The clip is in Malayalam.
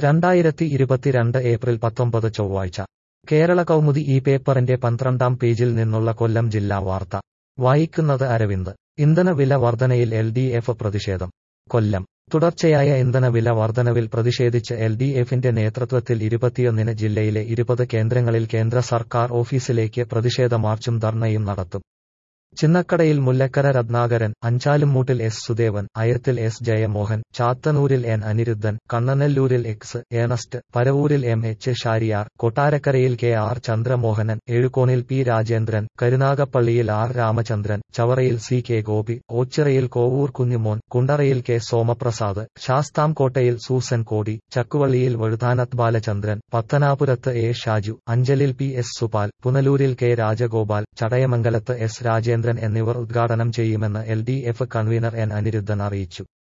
രണ്ടായിരത്തി ഇരുപത്തിരണ്ട് ഏപ്രിൽ പത്തൊമ്പത് ചൊവ്വാഴ്ച കേരള കൗമുദി ഈ പേപ്പറിന്റെ പന്ത്രണ്ടാം പേജിൽ നിന്നുള്ള കൊല്ലം ജില്ലാ വാർത്ത വായിക്കുന്നത് അരവിന്ദ് ഇന്ധനവില വർധനയിൽ എൽ ഡി എഫ് പ്രതിഷേധം കൊല്ലം തുടർച്ചയായ ഇന്ധനവില വർധനവിൽ പ്രതിഷേധിച്ച് എൽ ഡി എഫിന്റെ നേതൃത്വത്തിൽ ഇരുപത്തിയൊന്നിന് ജില്ലയിലെ ഇരുപത് കേന്ദ്രങ്ങളിൽ കേന്ദ്ര സർക്കാർ ഓഫീസിലേക്ക് പ്രതിഷേധ മാർച്ചും ധർണയും നടത്തും ചിന്നക്കടയിൽ മുല്ലക്കര രത്നാകരൻ അഞ്ചാലുംമൂട്ടിൽ എസ് സുദേവൻ അയത്തിൽ എസ് ജയമോഹൻ ചാത്തന്നൂരിൽ എൻ അനിരുദ്ധൻ കണ്ണനല്ലൂരിൽ എക്സ് ഏണസ്റ്റ് പരവൂരിൽ എം എച്ച് ഷാരിയാർ കൊട്ടാരക്കരയിൽ കെ ആർ ചന്ദ്രമോഹനൻ എഴുകോണിൽ പി രാജേന്ദ്രൻ കരുനാഗപ്പള്ളിയിൽ ആർ രാമചന്ദ്രൻ ചവറയിൽ സി കെ ഗോപി ഓച്ചിറയിൽ കോവൂർ കുഞ്ഞുമോൻ കുണ്ടറയിൽ കെ സോമപ്രസാദ് ശാസ്താംകോട്ടയിൽ സൂസൻ കോടി ചക്കുവള്ളിയിൽ വഴുതാനത്ത് ബാലചന്ദ്രൻ പത്തനാപുരത്ത് എ ഷാജു അഞ്ചലിൽ പി എസ് സുപാൽ പുനലൂരിൽ കെ രാജഗോപാൽ ചടയമംഗലത്ത് എസ് രാജേന്ദ്രൻ എന്നിവർ ഉദ്ഘാടനം ചെയ്യുമെന്ന് L D F convener N Anirudhan അറിയിച്ചു